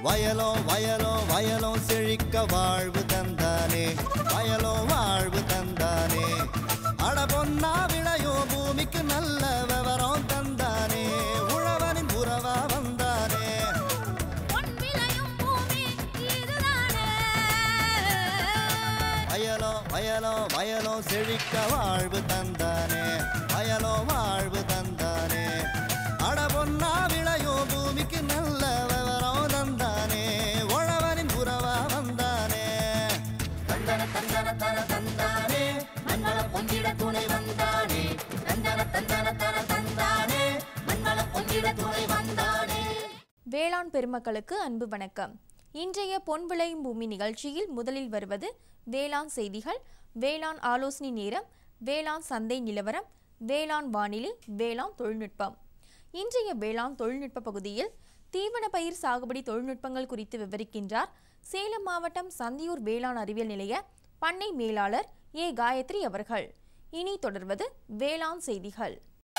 வயலோ வயலோ வயலோ செழிக்க வாழ்வு தந்தானே வயலோ வாழ்வு தந்தானே அட பொன்னா விளையோ பூமிக்கு நல்ல விவரம் தந்தானே உழவனின் உறவா வந்தானே பொன் விளையும் பூமி இதுதானே வயலோ வயலோ வயலோ செழிக்க வாழ்வு தந்தானே வயலோ வாழ்வு தந்தானே அட பொன்னா விளையோ பூமிக்கு நல்ல விவரம் தந்தானே உழவனின் உறவா வந்தானே தந்தன தந்தன தன தந்தானே மண்வள பொங்கிட துணை வந்தானே தந்தன தந்தன தன தந்தானே மண்வள பொங்கிட துணை வந்தானே வேளாண் பெருமக்களுக்கு அன்பு வணக்கம் இன்றைய பொன் விளையும் பூமி நிகழ்ச்சியில் முதலில் வருவது வேளாண் செய்திகள் வேளாண் ஆலோசனை நேரம் வேளாண் சந்தை நிலவரம் வேளாண் வானிலை வேளாண் தொழில்நுட்பம் இன்றைய வேளாண் தொழில்நுட்ப பகுதியில் தீவன பயிர் சாகுபடி தொழில்நுட்பங்கள் குறித்து விவரிக்கின்றார் சேலம் மாவட்டம் சந்தியூர் வேளாண் அறிவியல் நிலைய பண்ணை மேலாளர் ஏ காயத்ரி அவர்கள் இனி தொடர்வது வேளாண் செய்திகள்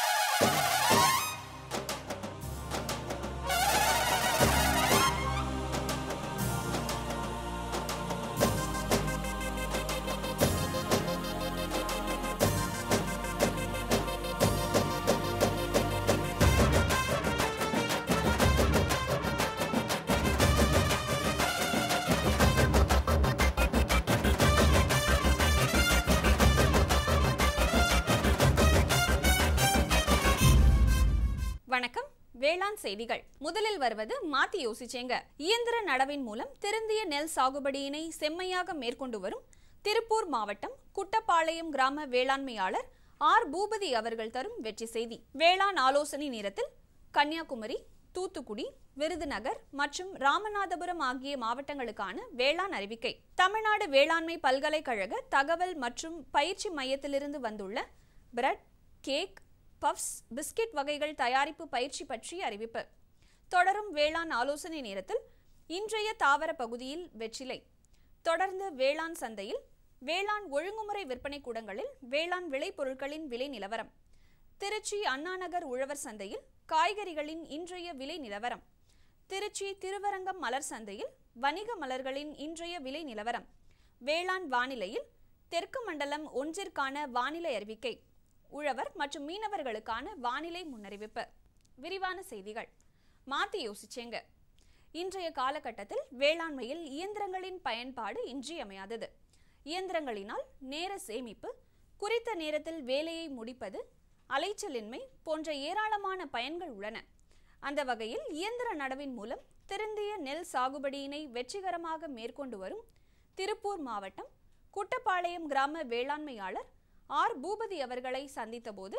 வணக்கம் வேளாண் செய்திகள் முதலில் வருவது மாத்தி யோசிச்சேங்க இயந்திர நடவின் மூலம் திருந்திய நெல் சாகுபடியினை செம்மையாக மேற்கொண்டு வரும் திருப்பூர் மாவட்டம் குட்டப்பாளையம் கிராம வேளாண்மையாளர் ஆர் பூபதி அவர்கள் தரும் வெற்றி செய்தி வேளாண் ஆலோசனை நேரத்தில் கன்னியாகுமரி தூத்துக்குடி விருதுநகர் மற்றும் ராமநாதபுரம் ஆகிய மாவட்டங்களுக்கான வேளாண் அறிவிக்கை தமிழ்நாடு வேளாண்மை பல்கலைக்கழக தகவல் மற்றும் பயிற்சி மையத்திலிருந்து வந்துள்ள பிரெட் கேக் பஃப்ஸ் பிஸ்கட் வகைகள் தயாரிப்பு பயிற்சி பற்றி அறிவிப்பு தொடரும் வேளாண் ஆலோசனை நேரத்தில் இன்றைய தாவர பகுதியில் வெற்றிலை தொடர்ந்து வேளாண் சந்தையில் வேளாண் ஒழுங்குமுறை விற்பனை கூடங்களில் வேளாண் விளைபொருட்களின் விலை நிலவரம் திருச்சி அண்ணாநகர் உழவர் சந்தையில் காய்கறிகளின் இன்றைய விலை நிலவரம் திருச்சி திருவரங்கம் மலர் சந்தையில் வணிக மலர்களின் இன்றைய விலை நிலவரம் வேளாண் வானிலையில் தெற்கு மண்டலம் ஒன்றிற்கான வானிலை அறிவிக்கை உழவர் மற்றும் மீனவர்களுக்கான வானிலை முன்னறிவிப்பு விரிவான செய்திகள் மாத்தி யோசிச்சேங்க இன்றைய காலகட்டத்தில் வேளாண்மையில் இயந்திரங்களின் பயன்பாடு இன்றியமையாதது இயந்திரங்களினால் நேர சேமிப்பு குறித்த நேரத்தில் வேலையை முடிப்பது அலைச்சலின்மை போன்ற ஏராளமான பயன்கள் உள்ளன அந்த வகையில் இயந்திர நடவின் மூலம் திருந்திய நெல் சாகுபடியினை வெற்றிகரமாக மேற்கொண்டு வரும் திருப்பூர் மாவட்டம் குட்டப்பாளையம் கிராம வேளாண்மையாளர் ஆர் பூபதி அவர்களை சந்தித்தபோது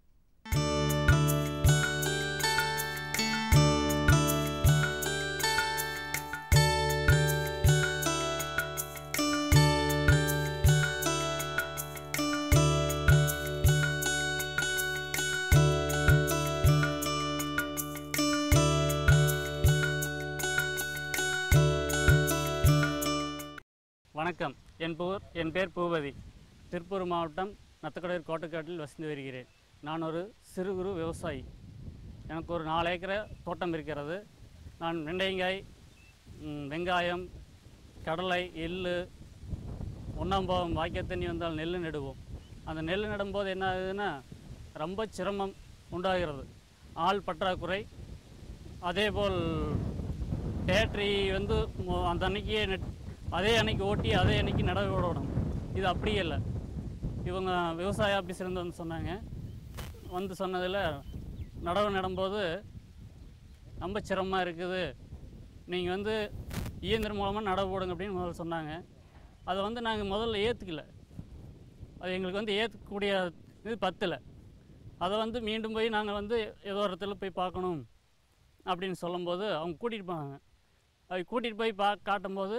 வணக்கம் என் பேர் என் பேர் பூபதி திருப்பூர் மாவட்டம் நத்தக்கடூர் கோட்டைக்காட்டில் வசித்து வருகிறேன் நான் ஒரு சிறு குறு விவசாயி எனக்கு ஒரு நாலு ஏக்கரை தோட்டம் இருக்கிறது நான் வெண்டைக்காய் ம், வெங்காயம் கடலை எள்ளு ஒன்றாம் பாவம் வாய்க்கால் தண்ணி வந்தால் நெல் நடுவோம் அந்த நெல் நடும்போது என்ன ஆகுதுன்னா ரொம்ப சிரமம் உண்டாகிறது ஆள் பற்றாக்குறை அதேபோல் பேட்டரி வந்து மொ- அந்த அன்னைக்கே நெட் அதே அன்னைக்கு ஓட்டி அதே அன்னைக்கு நட விடணும் இது அப்படியே இல்லை இவங்க விவசாய ஆஃபீஸ்லேருந்து வந்து சொன்னாங்க வந்து சொன்னதில் நடவு நடும்போது ரொம்ப சிரமமாக இருக்குது நீங்கள் வந்து இயந்திரம் மூலமாக நடவு போடுங்க அப்படின்னு முதல்ல சொன்னாங்க அதை வந்து நாங்கள் முதல்ல ஏற்றுக்கல அது எங்களுக்கு வந்து ஏற்கக்கூடிய இது பத்தலை அதை வந்து மீண்டும் போய் நாங்கள் வந்து ஏதோ ஒரு இடத்துல போய் பார்க்கணும் அப்படின்னு சொல்லும்போது அவங்க கூட்டிகிட்டு போனாங்க அது கூட்டிகிட்டு போய் பா காட்டும்போது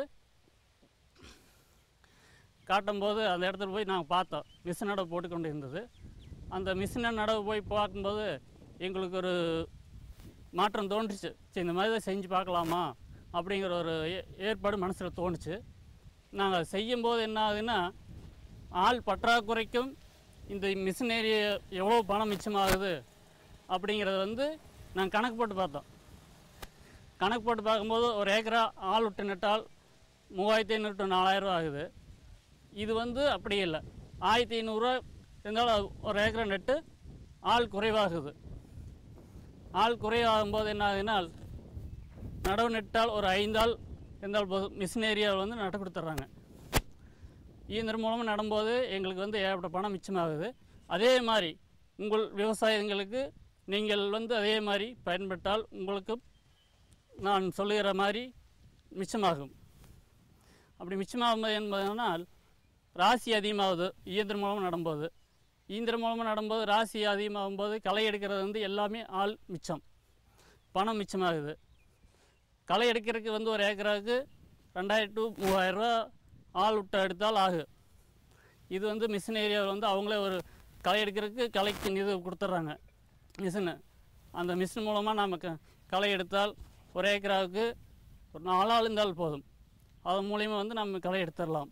காட்டும்போது அந்த இடத்துல போய் நாங்கள் பார்த்தோம் மிஷின் நடவு போட்டு கொண்டு இருந்தது அந்த மிஷினை நடவு போய் பார்க்கும்போது எங்களுக்கு ஒரு மாற்றம் தோன்றுச்சு சரி இந்த மாதிரி தான் செஞ்சு பார்க்கலாமா அப்படிங்கிற ஒரு ஏ- ஏற்பாடு மனசில் தோணுச்சு நாங்கள் செய்யும்போது என்ன ஆகுதுன்னா ஆள் பற்றாக்குறைக்கும் இந்த மிஷினரி எவ்வளோ பணம் மிச்சமாகுது அப்படிங்கிறத வந்து நாங்கள் கணக்கு போட்டு பார்த்தோம் கணக்கு போட்டு பார்க்கும்போது ஒரு ஏக்கரா ஆள் விட்டு நட்டால் மூவாயிரத்தி ஐநூறு டு நாலாயிரரூவா ஆகுது இது வந்து அப்படி இல்லை ஆயிரத்தி ஐநூறுரூவா இருந்தாலும் ஒரு ஏக்கரை நட்டு ஆள் குறைவாகுது ஆள் குறைவாகும் போது என்ன ஆகுதுன்னா நடவு நட்டால் ஒரு ஐந்தாள் இருந்தால் போதும் மிஷின் ஏரியாவில் வந்து நட்டு கொடுத்துட்றாங்க இயந்திரம் மூலமாக நடும்போது எங்களுக்கு வந்து ஏகப்பட்ட பணம் மிச்சமாகுது அதே மாதிரி உங்கள் விவசாயிங்களுக்கு நீங்கள் வந்து அதே மாதிரி பயன்பட்டால் உங்களுக்கு நான் சொல்லுகிற மாதிரி மிச்சமாகும் அப்படி மிச்சமாகும் என்பதனால் ராசி அதிகமாகுது இயந்திரம் மூலமாக நடும்போது இயந்திரம் மூலமாக நடும்போது ராசி அதிகமாகும் போது களை எடுக்கிறது வந்து எல்லாமே ஆள் மிச்சம் பணம் மிச்சமாகுது களை எடுக்கிறதுக்கு வந்து ஒரு ஏக்கராவுக்கு ரெண்டாயிரம் டு மூவாயிரரூவா ஆள் விட்டு எடுத்தால் ஆகும் இது வந்து மிஷின் ஏரியாவில் வந்து அவங்களே ஒரு களை எடுக்கிறதுக்கு களைக்கு இது கொடுத்துட்றாங்க மிஷினு அந்த மிஷின் மூலமாக நாம் க களை எடுத்தால் ஒரு ஏக்கராவுக்கு ஒரு நாலு ஆள் இருந்தால் போதும் அதன் மூலிமா வந்து நம்ம களை எடுத்துடலாம்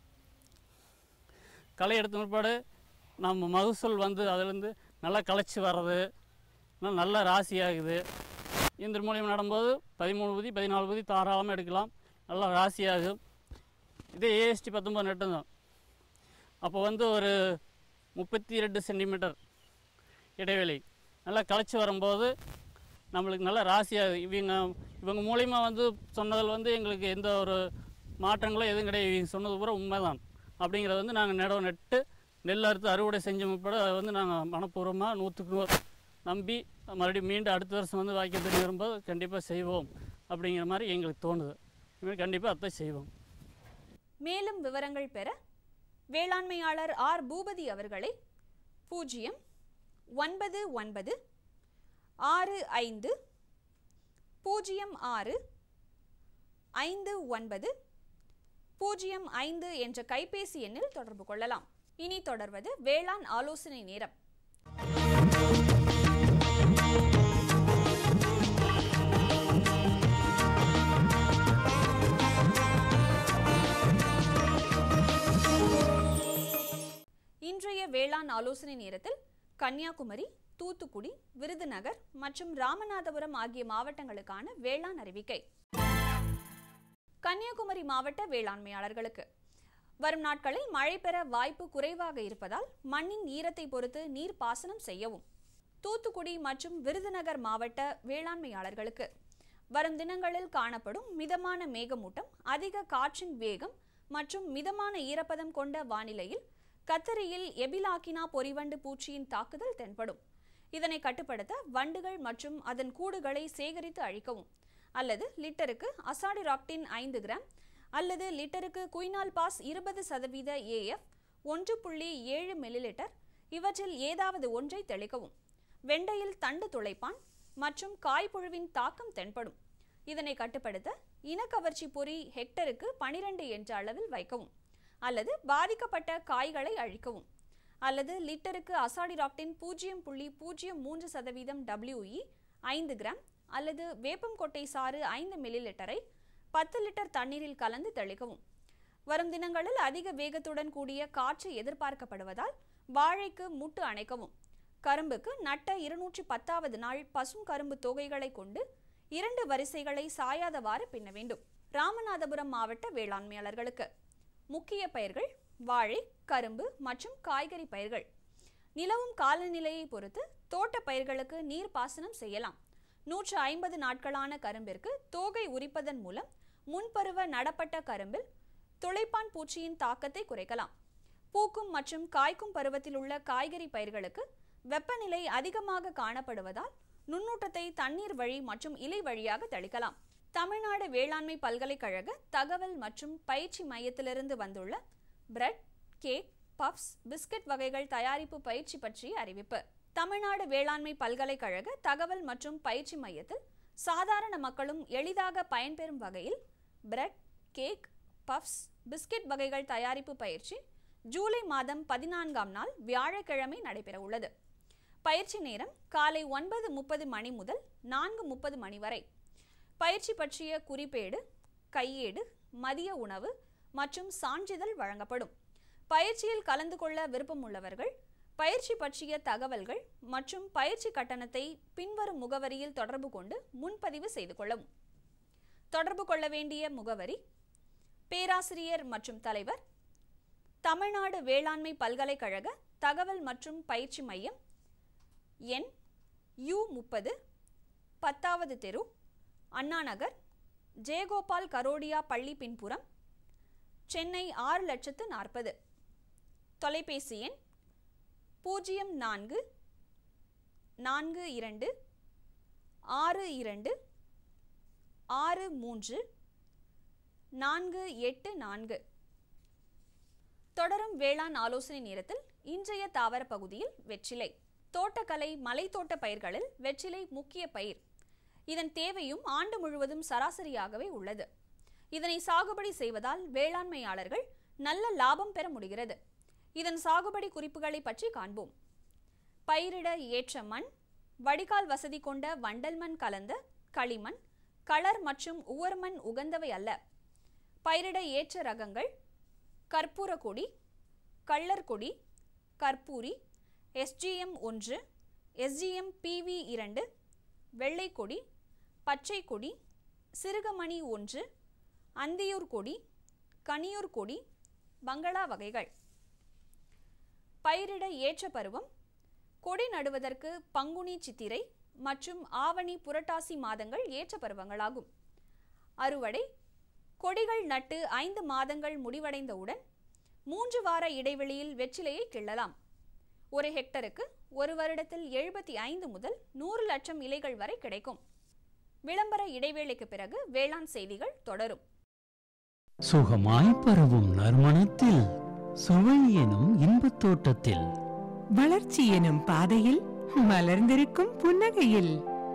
களை எடுத்த பிற்பாடு நம்ம மகசூல் வந்து அதுலேருந்து நல்லா களைச்சி வர்றது நல்லா நல்ல ராசி ஆகுது இந்த மூலியம் நடும்போது பதிமூணு புதி பதினாலு புதி தாராளமாக எடுக்கலாம் நல்லா ராசி ஆகும் இதே ஏஎஸ்டி பத்தொம்பது நட்டு தான் அப்போ வந்து ஒரு முப்பத்தி ரெண்டு சென்டிமீட்டர் இடைவெளி நல்லா களைச்சி வரும்போது நம்மளுக்கு நல்ல ராசியாக இவங்க இவங்க மூலிமா வந்து சொன்னதில் வந்து எங்களுக்கு எந்த ஒரு மாற்றங்களும் எதுவும் கிடையாது இவங்க சொன்னது பூரா உண்மைதான் அப்படிங்கிறத வந்து நாங்கள் நடவு நட்டு நெல் அறுத்து அறுவடை செஞ்ச முற்பட அதை வந்து நாங்கள் மனப்பூர்வமாக நூற்றுக்கு நூறு நம்பி மறுபடியும் மீண்டும் அடுத்த வருஷம் வந்து வாய்க்க தண்ணி வரும்போது கண்டிப்பாக செய்வோம் அப்படிங்கிற மாதிரி எங்களுக்கு தோணுது இனிமேல் கண்டிப்பாக அதை செய்வோம் மேலும் விவரங்கள் பெற வேளாண்மையாளர் ஆர் பூபதி அவர்களை பூஜ்ஜியம் ஒன்பது ஒன்பது ஆறு ஐந்து பூஜ்ஜியம் ஆறு ஐந்து ஒன்பது பூஜ்ஜியம் ஐந்து என்ற கைபேசி எண்ணில் தொடர்பு கொள்ளலாம் இனி தொடர்வது வேளாண் ஆலோசனை நேரம் இன்றைய வேளாண் ஆலோசனை நேரத்தில் கன்னியாகுமரி தூத்துக்குடி விருதுநகர் மற்றும் ராமநாதபுரம் ஆகிய மாவட்டங்களுக்கான வேளாண் அறிவிக்கை கன்னியாகுமரி மாவட்ட வேளாண்மையாளர்களுக்கு வரும் நாட்களில் மழை பெற வாய்ப்பு குறைவாக இருப்பதால் மண்ணின் ஈரத்தை பொறுத்து நீர் பாசனம் செய்யவும் தூத்துக்குடி மற்றும் விருதுநகர் மாவட்ட வேளாண்மையாளர்களுக்கு வரும் தினங்களில் காணப்படும் மிதமான மேகமூட்டம் அதிக காற்றின் வேகம் மற்றும் மிதமான ஈரப்பதம் கொண்ட வானிலையில் கத்தரியில் எபிலாக்கினா பொறிவண்டு பூச்சியின் தாக்குதல் தென்படும் இதனை கட்டுப்படுத்த வண்டுகள் மற்றும் அதன் கூடுகளை சேகரித்து அழிக்கவும் அல்லது லிட்டருக்கு அசாடிராக்டின் ஐந்து கிராம் அல்லது லிட்டருக்கு குயினால் பாஸ் இருபது சதவீத ஏஎஃப் ஒன்று புள்ளி ஏழு மில்லிலிட்டர் இவற்றில் ஏதாவது ஒன்றை தெளிக்கவும் வெண்டையில் தண்டு துளைப்பான் மற்றும் காய்ப்புழுவின் தாக்கம் தென்படும் இதனை கட்டுப்படுத்த இனக்கவர்ச்சி பொறி ஹெக்டருக்கு பனிரெண்டு என்ற அளவில் வைக்கவும் அல்லது பாதிக்கப்பட்ட காய்களை அழிக்கவும் அல்லது லிட்டருக்கு அசாடிராக்டின் பூஜ்ஜியம் புள்ளி பூஜ்ஜியம் மூன்று சதவீதம் டபிள்யூஇ ஐந்து கிராம் அல்லது வேப்பங்கொட்டை சாறு ஐந்து மில்லிலிட்டரை பத்து லிட்டர் தண்ணீரில் கலந்து தெளிக்கவும் வரும் தினங்களில் அதிக வேகத்துடன் கூடிய காற்று எதிர்பார்க்கப்படுவதால் வாழைக்கு முட்டு அணைக்கவும் கரும்புக்கு நட்ட இருநூற்றி பத்தாவது நாள் பசும் கரும்பு தொகைகளை கொண்டு இரண்டு வரிசைகளை சாயாதவாறு பின்ன வேண்டும் ராமநாதபுரம் மாவட்ட வேளாண்மையாளர்களுக்கு முக்கிய பயிர்கள் வாழை கரும்பு மற்றும் காய்கறி பயிர்கள் நிலவும் காலநிலையை பொறுத்து தோட்ட பயிர்களுக்கு நீர் பாசனம் செய்யலாம் நூற்று ஐம்பது நாட்களான கரும்பிற்கு தோகை உரிப்பதன் மூலம் முன்பருவ நடப்பட்ட கரும்பில் துளைப்பான் பூச்சியின் தாக்கத்தை குறைக்கலாம் பூக்கும் மற்றும் காய்க்கும் பருவத்தில் உள்ள காய்கறி பயிர்களுக்கு வெப்பநிலை அதிகமாக காணப்படுவதால் நுண்ணூட்டத்தை தண்ணீர் வழி மற்றும் இலை வழியாக தெளிக்கலாம் தமிழ்நாடு வேளாண்மை பல்கலைக்கழக தகவல் மற்றும் பயிற்சி மையத்திலிருந்து வந்துள்ள பிரெட் கேக் பப்ஸ் பிஸ்கட் வகைகள் தயாரிப்பு பயிற்சி பற்றிய அறிவிப்பு தமிழ்நாடு வேளாண்மை பல்கலைக்கழக தகவல் மற்றும் பயிற்சி மையத்தில் சாதாரண மக்களும் எளிதாக பயன்பெறும் வகையில் பிரெட் கேக் பப்ஸ் பிஸ்கட் வகைகள் தயாரிப்பு பயிற்சி ஜூலை மாதம் பதினான்காம் நாள் வியாழக்கிழமை நடைபெற உள்ளது பயிற்சி நேரம் காலை ஒன்பது முப்பது மணி முதல் நான்கு முப்பது மணி வரை பயிற்சி பற்றிய குறிப்பேடு கையேடு மதிய உணவு மற்றும் சான்றிதழ் வழங்கப்படும் பயிற்சியில் கலந்து கொள்ள விருப்பம் உள்ளவர்கள் பயிற்சி பற்றிய தகவல்கள் மற்றும் பயிற்சி கட்டணத்தை பின்வரும் முகவரியில் தொடர்பு கொண்டு முன்பதிவு செய்து கொள்ளவும் தொடர்பு கொள்ள வேண்டிய முகவரி பேராசிரியர் மற்றும் தலைவர் தமிழ்நாடு வேளாண்மை பல்கலைக்கழக தகவல் மற்றும் பயிற்சி மையம் எண் யு முப்பது பத்தாவது தெரு அண்ணா நகர் ஜெயகோபால் கரோடியா பள்ளி பின்புறம் சென்னை ஆறு லட்சத்து நாற்பது தொலைபேசி எண் பூஜ்ஜியம் நான்கு நான்கு இரண்டு ஆறு இரண்டு ஆறு மூன்று நான்கு எட்டு நான்கு தொடரும் வேளாண் ஆலோசனை நேரத்தில் இன்றைய தாவர பகுதியில் வெற்றிலை தோட்டக்கலை மலைத்தோட்ட பயிர்களில் வெற்றிலை முக்கிய பயிர் இதன் தேவையும் ஆண்டு முழுவதும் சராசரியாகவே உள்ளது இதனை சாகுபடி செய்வதால் வேளாண்மையாளர்கள் நல்ல லாபம் பெற முடிகிறது இதன் சாகுபடி குறிப்புகளை பற்றி காண்போம் பயிரிட ஏற்ற மண் வடிகால் வசதி கொண்ட வண்டல் மண் கலந்த களிமண் களர் மற்றும் உவர்மண் உகந்தவை அல்ல பயிரிட ஏற்ற ரகங்கள் கற்பூரக்கொடி கள்ளர்கொடி கற்பூரி எஸ்ஜிஎம் ஒன்று எஸ்ஜிஎம் பிவி இரண்டு வெள்ளைக்கொடி பச்சை கொடி சிறுகமணி ஒன்று அந்தியூர் கொடி கனியூர் கொடி பங்களா வகைகள் பயிரிட ஏற்ற பருவம் கொடி நடுவதற்கு பங்குனி சித்திரை மற்றும் ஆவணி புரட்டாசி மாதங்கள் ஏற்ற பருவங்களாகும் அறுவடை கொடிகள் நட்டு ஐந்து மாதங்கள் முடிவடைந்தவுடன் மூன்று வார இடைவெளியில் வெற்றிலையை கிள்ளலாம் ஒரு ஹெக்டருக்கு ஒரு வருடத்தில் எழுபத்தி ஐந்து முதல் நூறு லட்சம் இலைகள் வரை கிடைக்கும் விளம்பர இடைவேளைக்கு பிறகு வேளாண் செய்திகள் தொடரும் சுகமாய் பரவும் நறுமணத்தில் சுவை எனும் இன்பத் தோட்டத்தில் வளர்ச்சி எனும் பாதையில் மலர்ந்திருக்கும் புன்னகையில்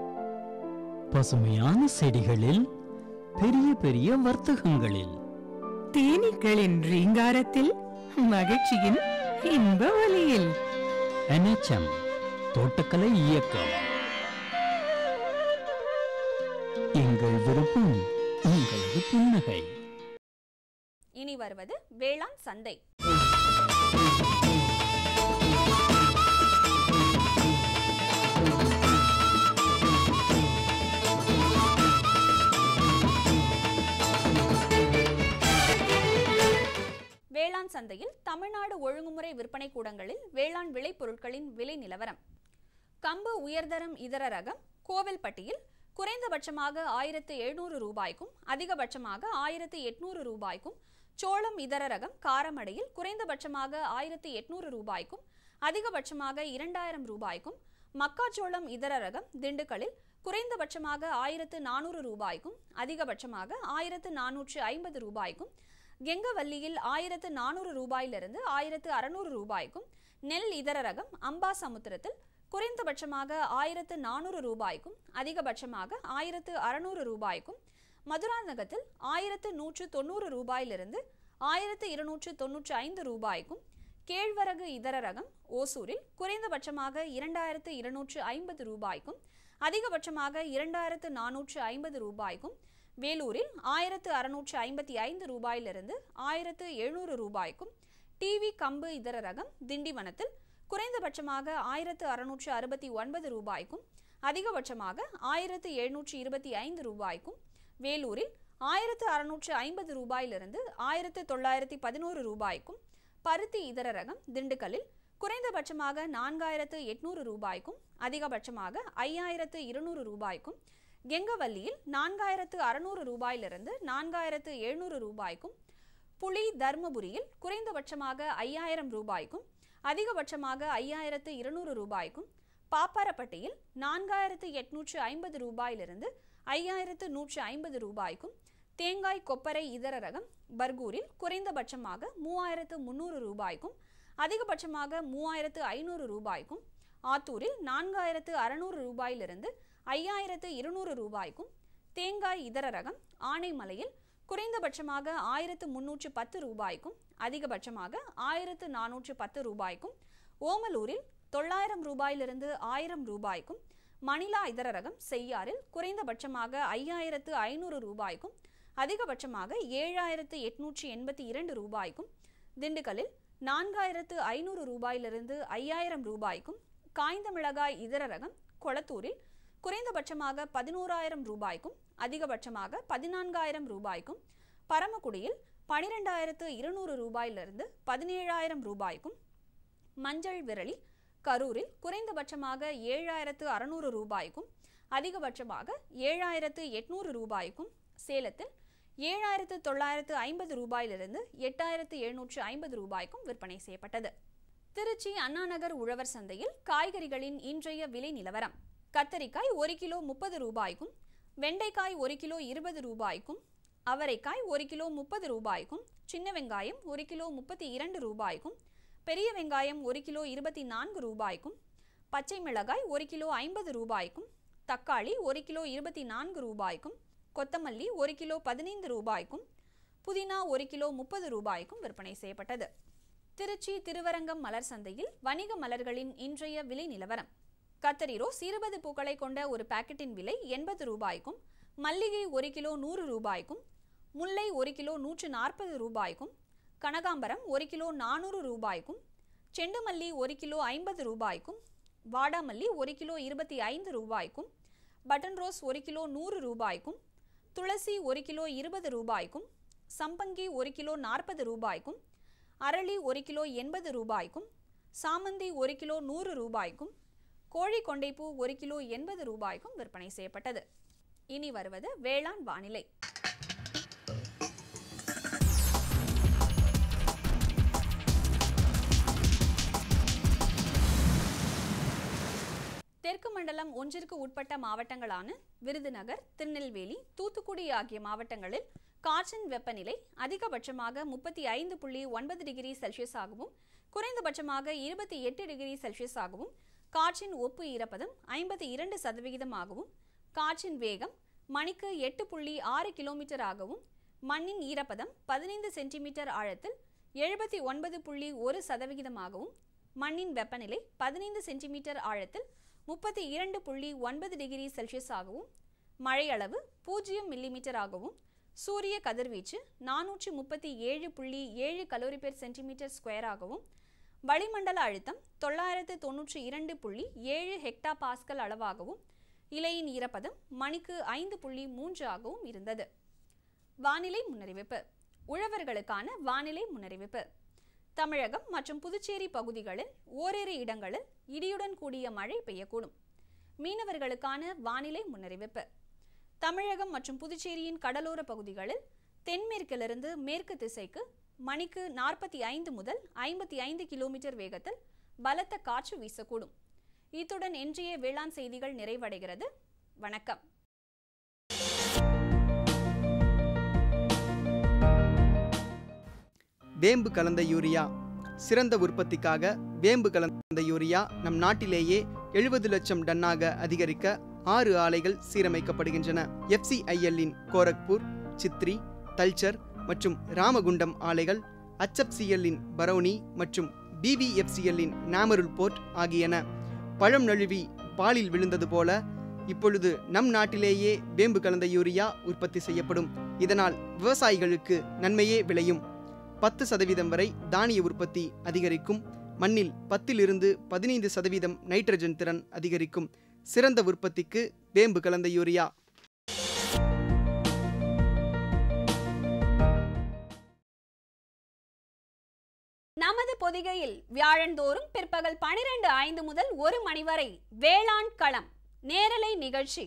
பசுமையான செடிகளில் பெரிய பெரிய வர்த்தகங்களில் தேனீக்களின் ரீங்காரத்தில் மகிழ்ச்சியின் இன்ப ஒலியில் NHM தோட்டக்கலை இயக்கம் எங்கள் விருப்பம் உங்களது புன்னகை இனி வருவது வேளாண் சந்தை வேளாண் சந்தையில் தமிழ்நாடு ஒழுங்குமுறை விற்பனை கூடங்களில் வேளாண் விளைபொருட்களின் விலை நிலவரம் கம்பு உயர்தரம் இதர ரகம் கோவில்பட்டியில் குறைந்தபட்சமாக ஆயிரத்து எழுநூறு ரூபாய்க்கும் அதிகபட்சமாக ஆயிரத்து எட்நூறு ரூபாய்க்கும் சோளம் இதர ரகம் காரமடையில் குறைந்தபட்சமாக ஆயிரத்து எட்நூறு ரூபாய்க்கும் அதிகபட்சமாக இரண்டாயிரம் ரூபாய்க்கும் மக்காச்சோளம் இதர ரகம் திண்டுக்கல்லில் குறைந்தபட்சமாக ஆயிரத்து நானூறு ரூபாய்க்கும் அதிகபட்சமாக ஆயிரத்து நானூற்று ஐம்பது ரூபாய்க்கும் கெங்கவல்லியில் ஆயிரத்து நானூறு ரூபாயிலிருந்து ஆயிரத்து அறுநூறு ரூபாய்க்கும் நெல் இதர ரகம் அம்பாசமுத்திரத்தில் குறைந்தபட்சமாக ஆயிரத்து நானூறு ரூபாய்க்கும் அதிகபட்சமாக ஆயிரத்து அறுநூறு ரூபாய்க்கும் மதுராந்தகத்தில் ஆயிரத்து நூற்று தொண்ணூறு ரூபாயிலிருந்து ஆயிரத்து இருநூற்று தொன்னூற்று ஐந்து ரூபாய்க்கும் கேழ்வரகு இதர ரகம் ஓசூரில் குறைந்தபட்சமாக இரண்டாயிரத்து இருநூற்று ஐம்பது ரூபாய்க்கும் அதிகபட்சமாக இரண்டாயிரத்து நானூற்று ஐம்பது ரூபாய்க்கும் வேலூரில் ஆயிரத்து அறுநூற்று ஐம்பத்தி ஐந்து ரூபாயிலிருந்து ஆயிரத்து எழுநூறு ரூபாய்க்கும் டிவி கம்பு இதர ரகம் திண்டிவனத்தில் குறைந்தபட்சமாக ஆயிரத்து அறுநூற்று அறுபத்தி ஒன்பது ரூபாய்க்கும் அதிகபட்சமாக ஆயிரத்து எழுநூற்று இருபத்தி ஐந்து ரூபாய்க்கும் வேலூரில் ஆயிரத்து அறுநூற்று ஐம்பது ரூபாயிலிருந்து ஆயிரத்து தொள்ளாயிரத்தி பதினோரு ரூபாய்க்கும் பருத்தி இதர ரகம் திண்டுக்கல்லில் குறைந்தபட்சமாக நான்காயிரத்து எட்நூறு ரூபாய்க்கும் அதிகபட்சமாக ஐயாயிரத்து இருநூறு ரூபாய்க்கும் கெங்கவல்லியில் நான்காயிரத்து அறுநூறு ரூபாயிலிருந்து நான்காயிரத்து எழுநூறு ரூபாய்க்கும் புலி தர்மபுரியில் குறைந்தபட்சமாக ஐயாயிரம் ரூபாய்க்கும் அதிகபட்சமாக ஐயாயிரத்து இருநூறு ரூபாய்க்கும் பாப்பாரப்பட்டியில் நான்காயிரத்து எட்நூற்று ஐம்பது ரூபாயிலிருந்து ஐயாயிரத்து நூற்று ஐம்பது ரூபாய்க்கும் தேங்காய் கொப்பரை இதர ரகம் பர்கூரில் குறைந்தபட்சமாக மூவாயிரத்து முந்நூறு ரூபாய்க்கும் அதிகபட்சமாக மூவாயிரத்து ஐநூறு ரூபாய்க்கும் ஆத்தூரில் நான்காயிரத்து அறுநூறு ரூபாயிலிருந்து ஐயாயிரத்து இருநூறு ரூபாய்க்கும் தேங்காய் இதர ரகம் ஆனைமலையில் குறைந்தபட்சமாக ஆயிரத்து முன்னூற்று பத்து ரூபாய்க்கும் அதிகபட்சமாக ஆயிரத்து நானூற்று பத்து ரூபாய்க்கும் ஓமலூரில் தொள்ளாயிரம் ரூபாயிலிருந்து ஆயிரம் ரூபாய்க்கும் மணிலா இதர ரகம் செய்யாறில் குறைந்தபட்சமாக ஐயாயிரத்து ஐநூறு ரூபாய்க்கும் அதிகபட்சமாக ஏழாயிரத்து எட்நூற்றி எண்பத்தி இரண்டு ரூபாய்க்கும் திண்டுக்கல்லில் நான்காயிரத்து ஐநூறு ரூபாயிலிருந்து ஐயாயிரம் ரூபாய்க்கும் காய்ந்த மிளகாய் இதர ரகம் கொளத்தூரில் குறைந்தபட்சமாக பதினோராயிரம் ரூபாய்க்கும் அதிகபட்சமாக பதினான்காயிரம் ரூபாய்க்கும் பரமக்குடியில் பனிரெண்டாயிரத்து இருநூறு ரூபாயிலிருந்து பதினேழாயிரம் ரூபாய்க்கும் மஞ்சள் விரலி கரூரில் குறைந்தபட்சமாக ஏழாயிரத்து அறுநூறு ரூபாய்க்கும் அதிகபட்சமாக ஏழாயிரத்து எட்நூறு ரூபாய்க்கும் சேலத்தில் ஏழாயிரத்து தொள்ளாயிரத்து ஐம்பது ரூபாயிலிருந்து எட்டாயிரத்து எழுநூற்று ஐம்பது ரூபாய்க்கும் விற்பனை செய்யப்பட்டது திருச்சி அண்ணாநகர் உழவர் சந்தையில் காய்கறிகளின் இன்றைய விலை நிலவரம் கத்தரிக்காய் ஒரு கிலோ முப்பது ரூபாய்க்கும் வெண்டைக்காய் ஒரு கிலோ இருபது ரூபாய்க்கும் அவரைக்காய் ஒரு கிலோ முப்பது ரூபாய்க்கும் சின்ன வெங்காயம் ஒரு கிலோ முப்பத்தி இரண்டு ரூபாய்க்கும் பெரிய வெங்காயம் ஒரு கிலோ இருபத்தி நான்கு ரூபாய்க்கும் பச்சை மிளகாய் ஒரு கிலோ ஐம்பது ரூபாய்க்கும் தக்காளி ஒரு கிலோ இருபத்தி நான்கு ரூபாய்க்கும் கொத்தமல்லி ஒரு கிலோ பதினைந்து ரூபாய்க்கும் புதினா ஒரு கிலோ முப்பது ரூபாய்க்கும் விற்பனை செய்யப்பட்டது திருச்சி திருவரங்கம் மலர் சந்தையில் வணிக மலர்களின் இன்றைய விலை நிலவரம் கத்தரி ரோஸ் இருபது பூக்களை கொண்ட ஒரு பாக்கெட்டின் விலை எண்பது ரூபாய்க்கும் மல்லிகை ஒரு கிலோ நூறு ரூபாய்க்கும் முல்லை ஒரு கிலோ நூற்று நாற்பது ரூபாய்க்கும் கனகாம்பரம் ஒரு கிலோ நானூறு ரூபாய்க்கும் செண்டுமல்லி ஒரு கிலோ ஐம்பது ரூபாய்க்கும் வாடாமல்லி ஒரு கிலோ இருபத்தி ஐந்து ரூபாய்க்கும் பட்டன் ரோஸ் ஒரு கிலோ நூறு ரூபாய்க்கும் துளசி ஒரு கிலோ இருபது ரூபாய்க்கும் சம்பங்கி ஒரு கிலோ நாற்பது ரூபாய்க்கும் அரளி ஒரு கிலோ எண்பது ரூபாய்க்கும் சாமந்தி ஒரு கிலோ நூறு ரூபாய்க்கும் கோழி கொண்டைப்பூ ஒரு கிலோ எண்பது ரூபாய்க்கும் விற்பனை செய்யப்பட்டது இனி வருவது வேளாண் வானிலை தெற்கு மண்டலம் ஒன்றிற்கு உட்பட்ட மாவட்டங்களான விருதுநகர் திருநெல்வேலி தூத்துக்குடி ஆகிய மாவட்டங்களில் காற்றின் வெப்பநிலை அதிகபட்சமாக முப்பத்தி ஐந்து புள்ளி ஒன்பது டிகிரி செல்சியஸாகவும் குறைந்தபட்சமாக இருபத்தி எட்டு டிகிரி செல்சியஸாகவும் காற்றின் ஒப்பு ஈரப்பதம் ஐம்பத்தி இரண்டு சதவிகிதமாகவும் காற்றின் வேகம் மணிக்கு எட்டு புள்ளி ஆறு கிலோமீட்டர் ஆகவும் மண்ணின் ஈரப்பதம் பதினைந்து சென்டிமீட்டர் ஆழத்தில் எழுபத்தி ஒன்பது புள்ளி ஒரு சதவிகிதமாகவும் மண்ணின் வெப்பநிலை பதினைந்து சென்டிமீட்டர் ஆழத்தில் முப்பத்தி இரண்டு புள்ளி ஒன்பது டிகிரி செல்சியஸ் ஆகவும் மழையளவு பூஜ்ஜியம் மில்லிமீட்டர் ஆகவும் சூரிய கதிர்வீச்சு நானூற்றி முப்பத்தி ஏழு புள்ளி ஏழு கலோரி பெர் சென்டிமீட்டர் ஸ்கொயர் ஆகவும் வளிமண்டல அழுத்தம் தொள்ளாயிரத்து தொன்னூற்றி இரண்டு புள்ளி ஏழு ஹெக்டா பாஸ்கல் அளவாகவும் இலையின் ஈரப்பதம் மணிக்கு ஐந்து புள்ளி மூன்று ஆகவும் இருந்தது வானிலை முன்னறிவிப்பு உழவர்களுக்கான வானிலை முன்னறிவிப்பு தமிழகம் மற்றும் புதுச்சேரி பகுதிகளில் ஓரிரு இடங்களில் இடியுடன் கூடிய மழை பெய்யக்கூடும் மீனவர்களுக்கான வானிலை முன்னறிவிப்பு தமிழகம் மற்றும் புதுச்சேரியின் கடலோர பகுதிகளில் தென்மேற்கிலிருந்து மேற்கு திசைக்கு மணிக்கு நாற்பத்தி ஐந்து முதல் ஐம்பத்தி ஐந்து கிலோமீட்டர் வேகத்தில் பலத்த காற்று வீசக்கூடும் இத்துடன் இன்றைய வேளாண் செய்திகள் நிறைவடைகிறது வணக்கம் வேம்பு கலந்த யூரியா சிறந்த உற்பத்திக்காக வேம்பு கலந்த யூரியா நம் நாட்டிலேயே எழுபது லட்சம் டன்னாக அதிகரிக்க ஆறு ஆலைகள் சீரமைக்கப்படுகின்றன எஃப்சிஐஎல்லின் கோரக்பூர் சித்ரி தல்ச்சர் மற்றும் ராமகுண்டம் ஆலைகள் HFCL-இன் பரௌனி மற்றும் பிவிஎஃப்சிஎல்லின் நாமருல் போர்ட் ஆகியன பழம் நழுவி பாலில் விழுந்தது போல இப்பொழுது நம் நாட்டிலேயே வேம்பு கலந்த யூரியா உற்பத்தி செய்யப்படும் இதனால் விவசாயிகளுக்கு நன்மையே விளையும் பத்து சதவீதம் வரை தானிய உற்பத்தி அதிகரிக்கும் மண்ணில் பத்திலிருந்து பதினைந்து சதவீதம் நைட்ரஜன் திறன் அதிகரிக்கும் சிறந்த உற்பத்திக்கு வேம்பு கலந்த யூரியா நமது பொதிகையில் வியாழந்தோறும் பிற்பகல் பனிரெண்டு ஐந்து முதல் ஒரு மணி வரை வேளாண் களம் நேரலை நிகழ்ச்சி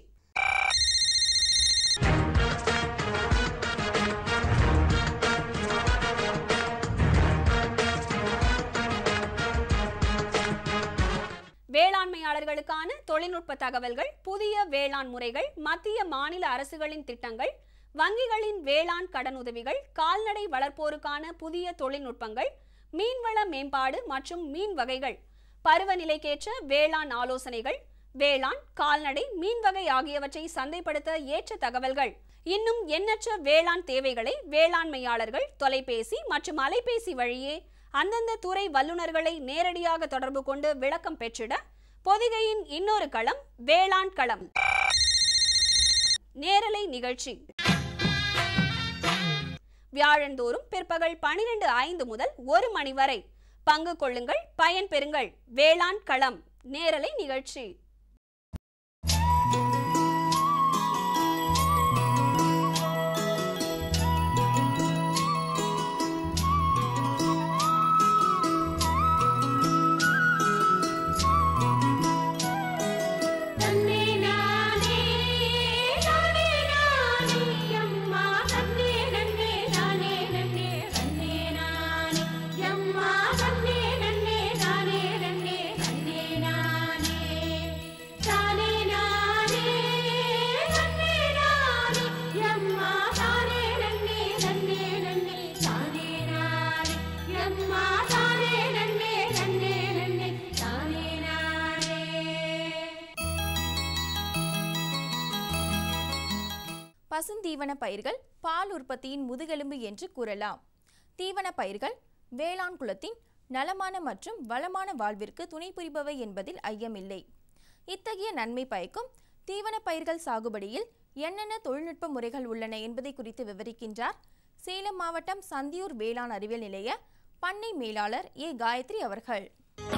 வேளாண்மையாளர்களுக்கான தொழில்நுட்ப தகவல்கள் புதிய வேளாண் முறைகள் மத்திய மாநில அரசுகளின் திட்டங்கள் வங்கிகளின் வேளாண் கடனுதவிகள் கால்நடை வளர்ப்போருக்கான புதிய தொழில்நுட்பங்கள் மீன்வள மேம்பாடு மற்றும் மீன் வகைகள் பருவநிலைக்கேற்ற வேளாண் ஆலோசனைகள் வேளாண் கால்நடை மீன் வகை ஆகியவற்றை சந்தைப்படுத்த ஏற்ற தகவல்கள் இன்னும் எண்ணற்ற வேளாண் தேவைகளை வேளாண்மையாளர்கள் தொலைபேசி மற்றும் அலைபேசி வழியே அந்தந்த துறை வல்லுநர்களை நேரடியாக தொடர்பு கொண்டு விளக்கம் பெற்றிட பொதிகையின் இன்னொரு களம் வேளாண் களம் நேரலை நிகழ்ச்சி வியாழந்தோறும் பிற்பகல் பனிரெண்டு ஐந்து முதல் ஒரு மணி வரை பங்கு கொள்ளுங்கள் பயன் பெறுங்கள் வேளாண் களம் நேரலை நிகழ்ச்சி தீவன பயிர்கள் பால் உற்பத்தியின் முதுகெலும்பு என்று கூறலாம் தீவன பயிர்கள் வேளாண் குலத்தின் நலமான மற்றும் வளமான வாழ்விற்கு துணை புரிபவை என்பதில் ஐயமில்லை இத்தகைய நன்மை பயக்கும் தீவன பயிர்கள் சாகுபடியில் என்னென்ன தொழில்நுட்ப முறைகள் உள்ளன என்பதை குறித்து விவரிக்கின்றார் சேலம் மாவட்டம் சந்தியூர் வேளாண் அறிவியல் நிலைய பண்ணை மேலாளர் ஏ காயத்ரி அவர்கள்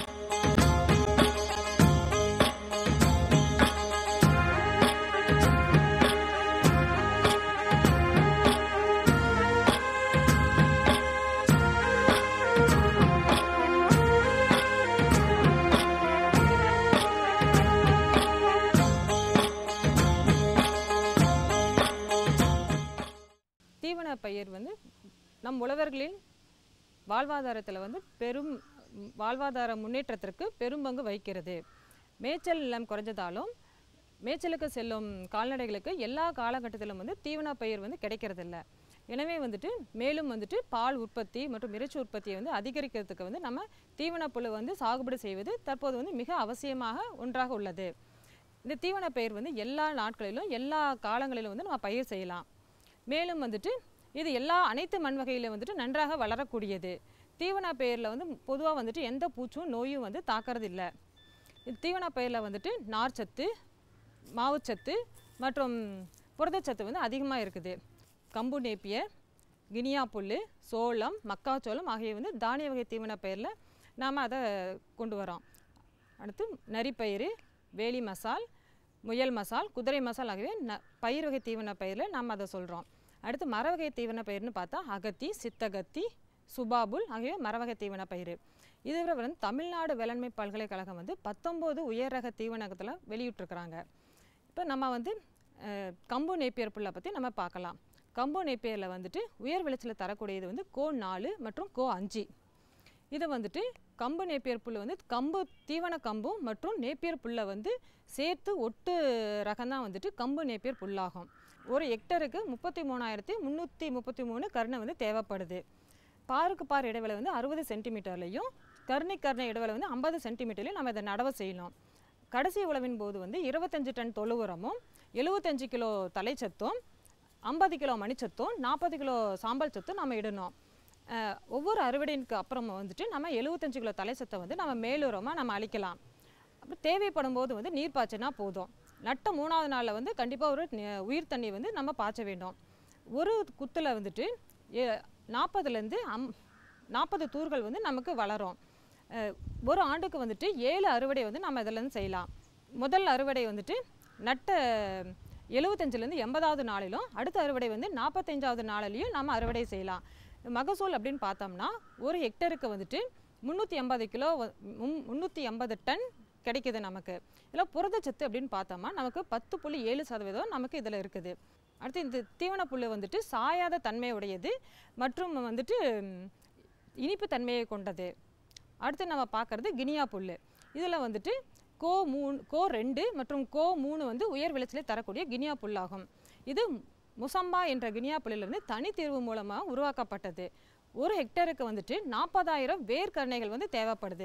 தீவன பயிர் வந்து நம் உழவர்களின் வாழ்வாதாரத்தில் வந்து பெரும் ம், வாழ்வாதார முன்னேற்றத்திற்கு பெரும் பங்கு வகிக்கிறது மேய்ச்சல் நிலம் குறைஞ்சதாலும் மேய்ச்சலுக்கு செல்லும் கால்நடைகளுக்கு எல்லா காலகட்டத்திலும் வந்து தீவன பயிர் வந்து கிடைக்கிறதில்ல எனவே வந்துட்டு மேலும் வந்துட்டு பால் உற்பத்தி மற்றும் இறைச்சி உற்பத்தியை வந்து அதிகரிக்கிறதுக்கு வந்து நம்ம தீவன புழு வந்து சாகுபடி செய்வது தற்போது வந்து மிக அவசியமாக ஒன்றாக உள்ளது இந்த தீவன பயிர் வந்து எல்லா நாட்களிலும் எல்லா காலங்களிலும் வந்து நம்ம பயிர் செய்யலாம் மேலும் வந்துட்டு இது எல்லா அனைத்து மண் வகையிலும் வந்துட்டு நன்றாக வளரக்கூடியது தீவன பயிரில் வந்து பொதுவாக வந்துட்டு எந்த பூச்சும் நோயும் வந்து தாக்கறது இல்லை இது தீவன பயிரில் வந்துட்டு நார்ச்சத்து மாவுச்சத்து மற்றும் புரதச்சத்து வந்து அதிகமாக இருக்குது கம்பு நேப்பியர் கினியா புல் சோளம் மக்காச்சோளம் ஆகிய வந்து தானிய வகை தீவன பயிரில் நாம் அதை கொண்டு வரோம் அடுத்து நரிப்பயிறு வேலி மசால் முயல் மசால் குதிரை மசால் ஆகியவை ந பயிர் வகை தீவன பயிரில் நாம் அதை சொல்கிறோம் அடுத்து மர வகை தீவன பயிர்னு பார்த்தா அகத்தி சித்தகத்தி சுபாபுல் ஆகியவை மரவகை தீவன பயிர் இதுவரை வந்து தமிழ்நாடு வேளாண்மை பல்கலைக்கழகம் வந்து பத்தொம்போது உயர் ரக தீவனத்தில் வெளியிட்டிருக்கிறாங்க இப்போ நம்ம வந்து அஹ், கம்பு நேப்பியர் புல்லை பற்றி நம்ம பார்க்கலாம் கம்பு நேப்பியரில் வந்துட்டு உயர் விளைச்சலை தரக்கூடியது வந்து கோ நாலு மற்றும் கோ அஞ்சு இதை வந்துட்டு கம்பு நேப்பியர் புல் வந்து கம்பு தீவன கம்பும் மற்றும் நேப்பியர் புல்லை வந்து சேர்த்து ஒட்டு ரகம்தான் வந்துட்டு கம்பு நேப்பியர் புல்லாகும் ஒரு ஹெக்டருக்கு முப்பத்தி மூணாயிரத்தி முந்நூற்றி முப்பத்தி மூணு கருணை வந்து தேவைப்படுது பாருக்கு பார் இடைவெளி வந்து அறுபது சென்டிமீட்டர்லையும் கருணை கருணை இடைவெளி வந்து ஐம்பது சென்டிமீட்டர்லையும் நம்ம இதை நடவு செய்யணும் கடைசி உழவின் போது வந்து இருபத்தஞ்சு டன் தொழு உரமும் எழுபத்தஞ்சு கிலோ தலைச்சத்தும் ஐம்பது கிலோ மணிச்சத்தும் நாற்பது கிலோ சாம்பல் சத்தும் நம்ம இடணும் அஹ், ஒவ்வொரு அறுவடைக்கு அப்புறம் வந்துட்டு நம்ம எழுபத்தஞ்சு கிலோ தலைச்சத்தை வந்து நம்ம மேலுரமாக நம்ம அளிக்கலாம் அப்புறம் தேவைப்படும் போது வந்து நீர் பாய்ச்சினா போதும் நட்ட மூணாவது நாளில் வந்து கண்டிப்பாக ஒரு நி- உயிர் தண்ணி வந்து நம்ம பாய்ச்ச வேண்டும் ஒரு குத்தில் வந்துட்டு நாற்பதுலேருந்து அம் நாற்பது தூர்கள் வந்து நமக்கு வளரும் அஹ், ஒரு ஆண்டுக்கு வந்துட்டு ஏழு அறுவடை வந்து நம்ம இதிலேருந்து செய்யலாம் முதல் அறுவடை வந்துட்டு நட்ட எழுபத்தஞ்சிலேருந்து எண்பதாவது நாளிலும் அடுத்த அறுவடை வந்து நாற்பத்தஞ்சாவது நாளிலையும் நம்ம அறுவடை செய்யலாம் மகசூல் அப்படின்னு பார்த்தோம்னா ஒரு ஹெக்டருக்கு வந்துட்டு முந்நூற்றி எண்பது கிலோ முந்நூற்றி எண்பது டன் கிடைக்குது நமக்கு இதில் புரதச்சத்து அப்படின்னு பார்த்தோம்னா நமக்கு பத்து புள்ளி ஏழு சதவீதம் நமக்கு இதில் இருக்குது அடுத்து இந்த தீவன புல் வந்துட்டு சாயாத தன்மை உடையது மற்றும் வந்துட்டு ம், இனிப்பு தன்மையை கொண்டது அடுத்து நம்ம பார்க்குறது கினியா புல் இதில் வந்துட்டு கோ மூணு கோ ரெண்டு மற்றும் கோ மூணு வந்து உயர் விளைச்சலை தரக்கூடிய கினியா புல்லாகும் இது முசம்பா என்ற கினியா புல்லிலிருந்து தனித்தீர்வு மூலமாக உருவாக்கப்பட்டது ஒரு ஹெக்டருக்கு வந்துட்டு நாற்பதாயிரம் வேர்க்கருணைகள் வந்து தேவைப்படுது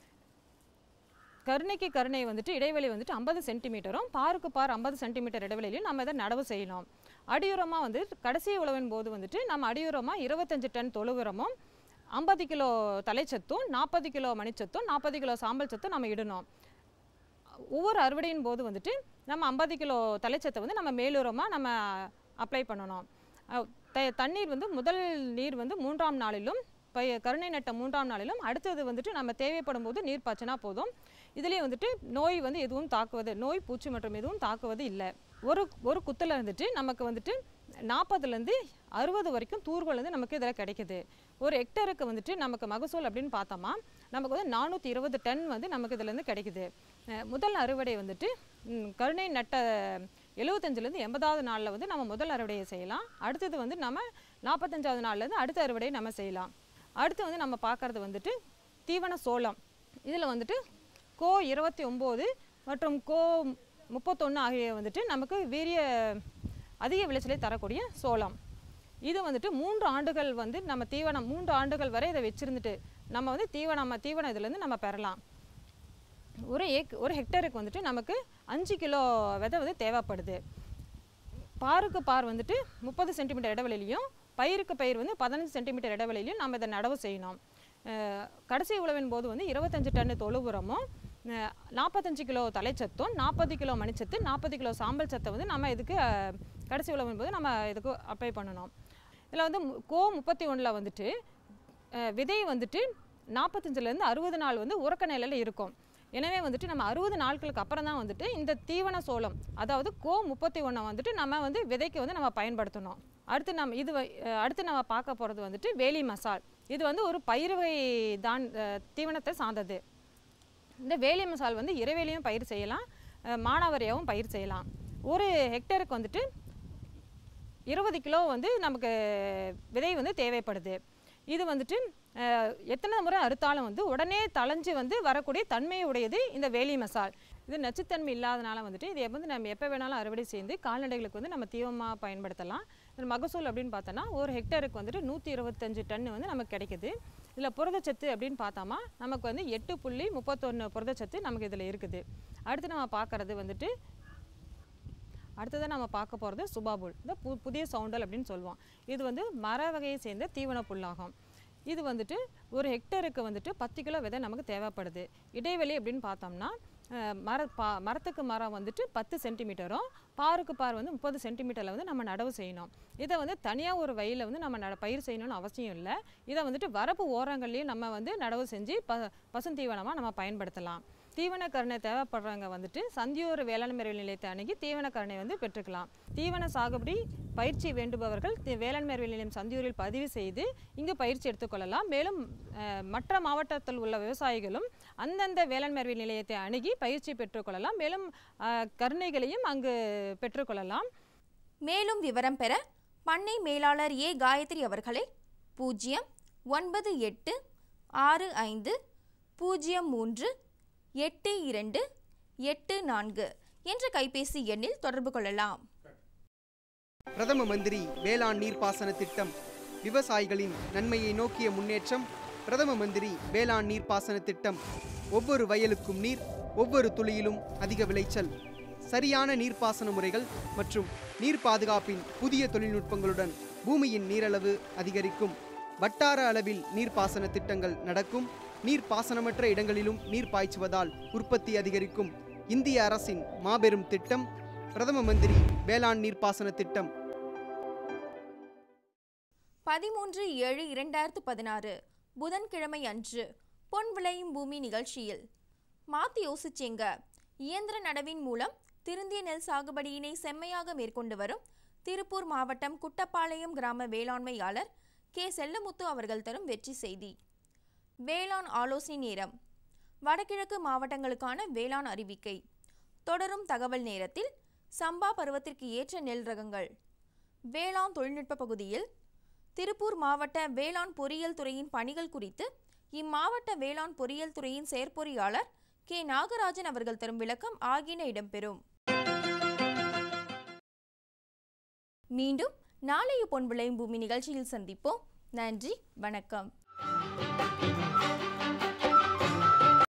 கருணைக்கு கருணை வந்துட்டு இடைவெளி வந்துட்டு ஐம்பது சென்டிமீட்டரும் பாருக்கு பார் ஐம்பது சென்டிமீட்டர் இடைவெளியிலையும் நம்ம இதை நடவு செய்யணும் அடியுரமாக வந்து கடைசி உழவின் போது வந்துட்டு நம்ம அடியுரமாக இருபத்தஞ்சு டன் தொழு உரமும் ஐம்பது கிலோ தலைச்சத்தும் நாற்பது கிலோ மணிச்சத்தும் நாற்பது கிலோ சாம்பல் சத்தும் நம்ம இடணும் ஒவ்வொரு அறுவடையின் போது வந்துட்டு நம்ம ஐம்பது கிலோ தலைச்சத்தை வந்து நம்ம மேலுரமாக நம்ம அப்ளை பண்ணணும் அஹ் த- தண்ணீர் வந்து முதல் நீர் வந்து மூன்றாம் நாளிலும் பய கருணை நட்ட மூன்றாம் நாளிலும் அடுத்தது வந்துட்டு நம்ம தேவைப்படும் போது நீர் பாய்ச்சினா போதும் இதுலேயே வந்துட்டு நோய் வந்து எதுவும் தாக்குவது நோய் பூச்சி மற்றும் எதுவும் தாக்குவது இல்லை ஒரு ஒரு குத்தில் இருந்துட்டு நமக்கு வந்துட்டு நாற்பதுலேருந்து அறுபது வரைக்கும் தூர்கள் வந்து நமக்கு இதில் கிடைக்குது ஒரு ஹெக்டருக்கு வந்துட்டு நமக்கு மகசூல் அப்படின்னு பார்த்தோமா நமக்கு வந்து நானூற்றி இருபது டன் வந்து நமக்கு இதுலேருந்து கிடைக்குது அஹ் முதல் அறுவடை வந்துட்டு ம், கருணை நட்ட எழுபத்தஞ்சிலேருந்து எண்பதாவது நாளில் வந்து நம்ம முதல் அறுவடையை செய்யலாம் அடுத்தது வந்து நம்ம நாற்பத்தஞ்சாவது நாள்லேருந்து அடுத்த அறுவடையை நம்ம செய்யலாம் அடுத்து வந்து நம்ம பார்க்கறது வந்துட்டு தீவன சோளம் இதில் வந்துட்டு கோ இருபத்தி ஒம்பது மற்றும் கோ முப்பத்தொன்று ஆகிய வந்துட்டு நமக்கு வீரிய அதிக விளைச்சலை தரக்கூடிய சோளம் இது வந்துட்டு மூன்று ஆண்டுகள் வந்து நம்ம தீவனம் மூன்று ஆண்டுகள் வரை இதை வச்சிருந்துட்டு நம்ம வந்து தீவனம் தீவனம் இதுலேருந்து நம்ம பெறலாம் ஒரு ஏக் ஒரு ஹெக்டருக்கு வந்துட்டு நமக்கு அஞ்சு கிலோ விதை வந்து தேவைப்படுது பாருக்கு பார் வந்துட்டு முப்பது சென்டிமீட்டர் இடைவெளியிலையும் பயிருக்கு பயிர் வந்து பதினஞ்சு சென்டிமீட்டர் இடைவெளியிலையும் நம்ம இதை நடவு செய்யணும் அஹ் கடைசி உழவின் போது வந்து இருபத்தஞ்சு டன்னு தொழு உரமும் அஹ் நாற்பத்தஞ்சு கிலோ தலைச்சத்தும் நாற்பது கிலோ மணிச்சத்து நாற்பது கிலோ சாம்பல் சத்தை வந்து நம்ம இதுக்கு அஹ், கடைசி உழவின் போது நம்ம இதுக்கு அப்ளை பண்ணணும் இதில் வந்து மு- கோ முப்பத்தி ஒன்றில் வந்துட்டு அஹ், விதை வந்துட்டு நாற்பத்தஞ்சிலேருந்து அறுபது நாள் வந்து உறக்க நிலையில் இருக்கும் எனவே வந்துட்டு நம்ம அறுபது நாட்களுக்கு அப்புறம் தான் வந்துட்டு இந்த தீவன சோளம் அதாவது கோ முப்பத்தி ஒன்றை வந்துட்டு நம்ம வந்து விதைக்கு வந்து நம்ம பயன்படுத்தணும் அடுத்து நம்ம இது வ- அஹ் அடுத்து நம்ம பார்க்க போகிறது வந்துட்டு வேலி மசால் இது வந்து ஒரு பயிர்வை தான் அஹ் தீவனத்தை சார்ந்தது இந்த வேலி மசால் வந்து இறைவேலியும் பயிர் செய்யலாம் அஹ் மானாவாரியாகவும் பயிர் செய்யலாம் ஒரு ஹெக்டருக்கு வந்துட்டு இருபது கிலோ வந்து நமக்கு விதை வந்து தேவைப்படுது இது வந்துட்டு அஹ், எத்தனை முறை அறுத்தாலும் வந்து உடனே தளைஞ்சு வந்து வரக்கூடிய தன்மை உடையது இந்த வேலி மசால் இது நச்சுத்தன்மை இல்லாதனால வந்துட்டு இது வந்து நம்ம எப்போ வேணாலும் அறுவடை செய்து கால்நடைகளுக்கு வந்து நம்ம தீவனமாக பயன்படுத்தலாம் இது மகசூல் அப்படின்னு பார்த்தோன்னா ஒரு ஹெக்டருக்கு வந்துட்டு நூற்றி இருபத்தஞ்சு டன்னு வந்து நமக்கு கிடைக்குது இதில் புரதச்சத்து அப்படின்னு பார்த்தோமா நமக்கு வந்து எட்டு புள்ளி முப்பத்தொன்று புரதச்சத்து நமக்கு இதில் இருக்குது அடுத்து நம்ம பார்க்குறது வந்துட்டு அடுத்ததாக நம்ம பார்க்க போகிறது சுபாபுல் இந்த பு புதிய சவுண்டல் அப்படின்னு சொல்லுவோம் இது வந்து மர வகையை சேர்ந்த தீவன புல்லாகும் இது வந்துட்டு ஒரு ஹெக்டருக்கு வந்துட்டு பத்து கிலோ விதை நமக்கு தேவைப்படுது இடைவெளி அப்படின்னு பார்த்தோம்னா அஹ், மர பா மரத்துக்கு மரம் வந்துட்டு பத்து சென்டிமீட்டரும் பாருக்கு பார் வந்து முப்பது சென்டிமீட்டரில் வந்து நம்ம நடவு செய்யணும் இதை வந்து தனியாக ஒரு வயலில் வந்து நம்ம நட பயிர் செய்யணும்னு அவசியம் இல்லை இதை வந்துட்டு வரப்பு ஓரங்கள்லேயும் நம்ம வந்து நடவு செஞ்சு ப பசுந்தீவனமாக நம்ம பயன்படுத்தலாம் தீவனக்கரணை தேவைப்படுறவங்க வந்துட்டு சந்தியோர வேளாண்மை அறிவியல் நிலையத்தை அணுகி தீவனக்கரணை வந்து பெற்றுக்கலாம் தீவன சாகுபடி பயிற்சி வேண்டுபவர்கள் தி- வேளாண்மை அறிவியல் நிலையம் சந்தியூரில் பதிவு செய்து இங்கு பயிற்சி எடுத்துக்கொள்ளலாம் மேலும் அஹ், மற்ற மாவட்டத்தில் உள்ள விவசாயிகளும் அந்தந்த வேளாண்மை அறிவியல் நிலையத்தை அணுகி பயிற்சி பெற்றுக்கொள்ளலாம் மேலும் அஹ், கருணைகளையும் அங்கு பெற்றுக்கொள்ளலாம் மேலும் விவரம் பெற பண்ணை மேலாளர் ஏ காயத்ரி அவர்களை பூஜ்ஜியம் ஒன்பது எட்டு ஆறு ஐந்து பூஜ்ஜியம் மூன்று எட்டு இரண்டு எட்டு நான்கு என்ற கைபேசி எண்ணில் தொடர்பு கொள்ளலாம் பிரதம மந்திரி வேளாண் நீர்ப்பாசன திட்டம் விவசாயிகளின் நன்மையை நோக்கிய முன்னேற்றம் பிரதம மந்திரி வேளாண் நீர்ப்பாசன திட்டம் ஒவ்வொரு வயலுக்கும் நீர் ஒவ்வொரு துளியிலும் அதிக விளைச்சல் சரியான நீர்ப்பாசன முறைகள் மற்றும் நீர் பாதுகாப்பின் புதிய தொழில்நுட்பங்களுடன் பூமியின் நீரளவு அதிகரிக்கும் வட்டார அளவில் நீர்ப்பாசன திட்டங்கள் நடக்கும் நீர்ப்பாசனமற்ற இடங்களிலும் நீர் பாய்ச்சுவதால் உற்பத்தி அதிகரிக்கும் இந்திய அரசின் மாபெரும் திட்டம் பிரதம மந்திரி வேளாண் நீர்ப்பாசன திட்டம் பதிமூன்று ஏழு இரண்டாயிரத்து பதினாறு புதன்கிழமை அன்று பொன் விளையும் பூமி நிகழ்ச்சியில் மாத்தி யோசிச்சேங்க இயந்திர நடவின் மூலம் திருந்திய நெல் சாகுபடியினை செம்மையாக மேற்கொண்டு வரும் திருப்பூர் மாவட்டம் குட்டப்பாளையம் கிராம வேளாண்மையாளர் கே செல்லமுத்து அவர்கள் தரும் வெற்றி செய்தி வேளாண் ஆலோசனை நேரம் வடகிழக்கு மாவட்டங்களுக்கான வேளாண் அறிவிக்கை தொடரும் தகவல் நேரத்தில் சம்பா பருவத்திற்கு ஏற்ற நெல் ரகங்கள் வேளாண் தொழில்நுட்ப பகுதியில் திருப்பூர் மாவட்ட வேளாண் பொறியியல் துறையின் பணிகள் குறித்து இம்மாவட்ட வேளாண் பொறியியல் துறையின் செயற்பொறியாளர் கே நாகராஜன் அவர்கள் தரும் விளக்கம் ஆகியன இடம்பெறும் மீண்டும் நாளைய பொன் விளையும் பூமி நிகழ்ச்சியில் சந்திப்போம் நன்றி வணக்கம்